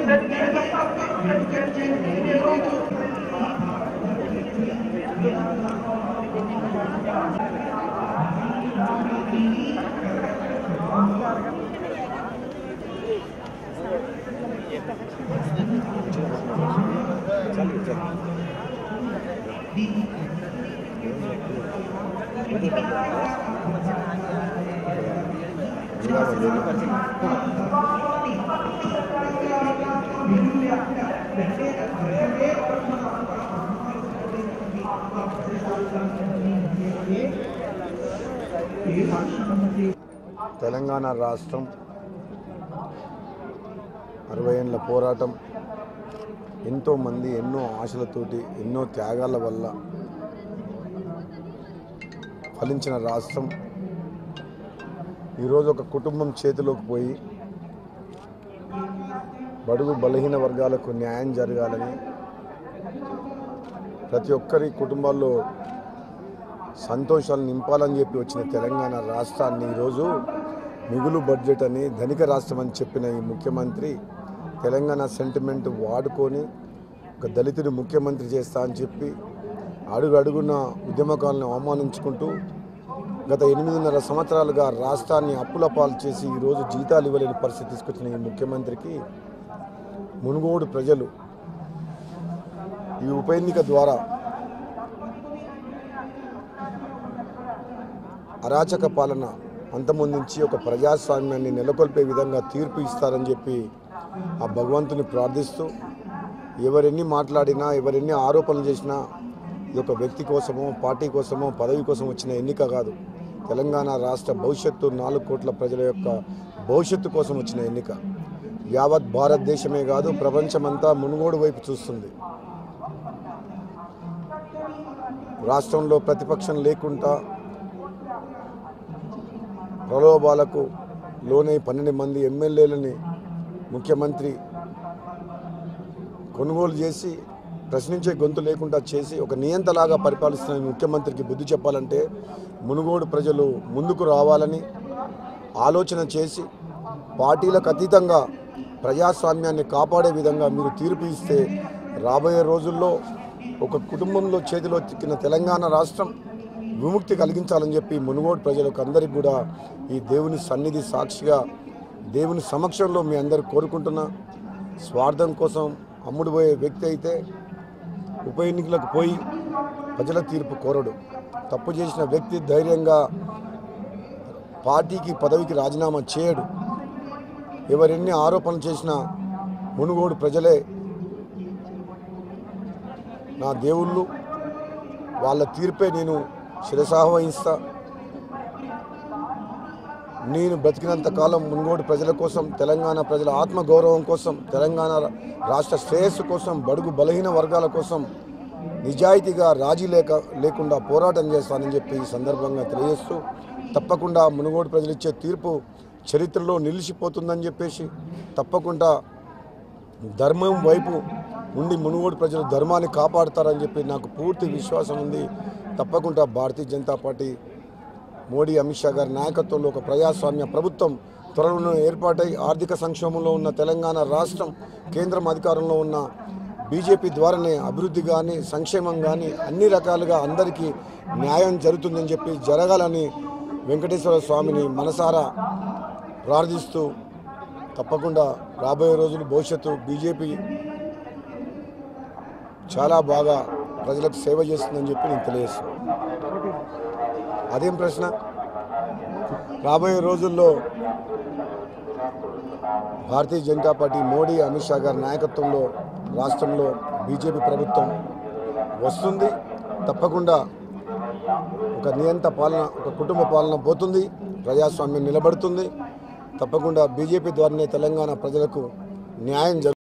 తెలంగాణ రాష్ట్రం అరవై ఏళ్ళ పోరాటం ఎంతోమంది ఎన్నో ఆశలతోటి ఎన్నో త్యాగాల వల్ల ఫలించిన రాష్ట్రం ఈరోజు ఒక కుటుంబం చేతిలోకి పోయి బడుగు బలహీన వర్గాలకు న్యాయం జరగాలని ప్రతి ఒక్కరి కుటుంబాల్లో సంతోషాలు నింపాలని చెప్పి వచ్చిన తెలంగాణ రాష్ట్రాన్ని ఈరోజు మిగులు బడ్జెట్ అని ధనిక రాష్ట్రం అని చెప్పిన ఈ ముఖ్యమంత్రి తెలంగాణ సెంటిమెంట్ వాడుకొని ఒక దళితుడి ముఖ్యమంత్రి చేస్తా అని చెప్పి అడుగు అడుగున ఉద్యమకాలను అవమానించుకుంటూ గత ఎనిమిదిన్నర సంవత్సరాలుగా రాష్ట్రాన్ని అప్పుల పాలు చేసి ఈరోజు జీతాలు ఇవ్వలేని పరిస్థితి తీసుకొచ్చిన ఈ ముఖ్యమంత్రికి మునుగోడు ప్రజలు ఈ ఉప ఎన్నిక ద్వారా అరాచక పాలన అంతమొందించి ఒక ప్రజాస్వామ్యాన్ని నెలకొల్పే విధంగా తీర్పు ఇస్తారని చెప్పి ఆ భగవంతుని ప్రార్థిస్తూ ఎవరెన్ని మాట్లాడినా ఎవరెన్ని ఆరోపణలు చేసినా ఇది ఒక వ్యక్తి కోసమో పార్టీ కోసమో పదవి కోసం వచ్చిన ఎన్నిక కాదు తెలంగాణ రాష్ట్ర భవిష్యత్తు నాలుగు కోట్ల ప్రజల యొక్క భవిష్యత్తు కోసం వచ్చిన ఎన్నిక యావత్ భారతదేశమే కాదు ప్రపంచమంతా మునుగోడు వైపు చూస్తుంది రాష్ట్రంలో ప్రతిపక్షం లేకుండా ప్రలోభాలకు లోనై పన్నెండు మంది ఎమ్మెల్యేలని ముఖ్యమంత్రి కొనుగోలు చేసి ప్రశ్నించే గొంతు లేకుండా చేసి ఒక నియంతలాగా పరిపాలిస్తున్న ఈ ముఖ్యమంత్రికి బుద్ధి చెప్పాలంటే మునుగోడు ప్రజలు ముందుకు రావాలని ఆలోచన చేసి పార్టీలకు అతీతంగా ప్రజాస్వామ్యాన్ని కాపాడే విధంగా మీరు తీర్పు ఇస్తే రాబోయే రోజుల్లో ఒక కుటుంబంలో చేతిలో చిక్కిన తెలంగాణ రాష్ట్రం విముక్తి కలిగించాలని చెప్పి మునుగోడు ప్రజలకు అందరికీ కూడా ఈ దేవుని సన్నిధి సాక్షిగా దేవుని సమక్షంలో మీ అందరు కోరుకుంటున్నా స్వార్థం కోసం అమ్ముడు పోయే వ్యక్తి అయితే ఉప ఎన్నికలకు పోయి ప్రజల తీర్పు కోరడు తప్పు చేసిన వ్యక్తి ధైర్యంగా పార్టీకి పదవికి రాజీనామా చేయడు ఎవరెన్ని ఆరోపణలు చేసినా మునుగోడు ప్రజలే నా దేవుళ్ళు వాళ్ళ తీర్పే నేను శిరసాహ్వహిస్తా నేను బ్రతికినంత కాలం మునుగోడు ప్రజల కోసం తెలంగాణ ప్రజల ఆత్మగౌరవం కోసం తెలంగాణ రాష్ట్ర శ్రేయస్సు కోసం బడుగు బలహీన వర్గాల కోసం నిజాయితీగా రాజీ లేక లేకుండా పోరాటం చేస్తానని చెప్పి ఈ సందర్భంగా తెలియజేస్తూ తప్పకుండా మునుగోడు ప్రజలు ఇచ్చే తీర్పు చరిత్రలో నిలిచిపోతుందని చెప్పేసి తప్పకుండా ధర్మం వైపు ఉండి మునుగోడు ప్రజలు ధర్మాన్ని కాపాడుతారని చెప్పి నాకు పూర్తి విశ్వాసం ఉంది తప్పకుండా భారతీయ జనతా పార్టీ మోడీ అమిత్ షా గారి నాయకత్వంలో ఒక ప్రజాస్వామ్య ప్రభుత్వం త్వరలో ఏర్పాటై ఆర్థిక సంక్షోభంలో ఉన్న తెలంగాణ రాష్ట్రం కేంద్రం అధికారంలో ఉన్న బీజేపీ ద్వారానే అభివృద్ధి కానీ సంక్షేమం కానీ అన్ని రకాలుగా అందరికీ న్యాయం జరుగుతుందని చెప్పి జరగాలని వెంకటేశ్వర స్వామిని మనసారా ప్రార్థిస్తూ తప్పకుండా రాబోయే రోజులు భవిష్యత్తు బీజేపీ చాలా బాగా ప్రజలకు సేవ చేస్తుందని చెప్పి నేను తెలియజేస్తున్నాను అదేం ప్రశ్న రాబోయే రోజుల్లో భారతీయ జనతా పార్టీ మోడీ అమిత్ షా గారి నాయకత్వంలో రాష్ట్రంలో బీజేపీ ప్రభుత్వం వస్తుంది తప్పకుండా ఒక నియంత పాలన ఒక కుటుంబ పాలన పోతుంది ప్రజాస్వామ్యం నిలబడుతుంది తప్పకుండా బీజేపీ ద్వారానే తెలంగాణ ప్రజలకు న్యాయం జరుగుతుంది